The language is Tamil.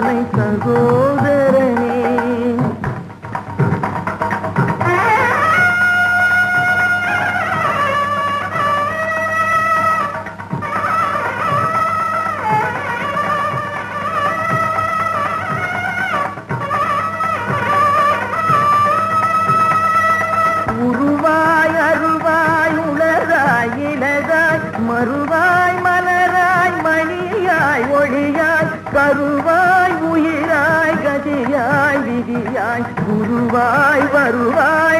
கருணை சகோதரனே உருவாய் அருவாய் உலராய் இலதாய் மறுவாய் மலராய் மணியாய் ஒளியாய் கருவாய் உயிராய் கதியாய் விதியாய் குருவாய் வருவாய்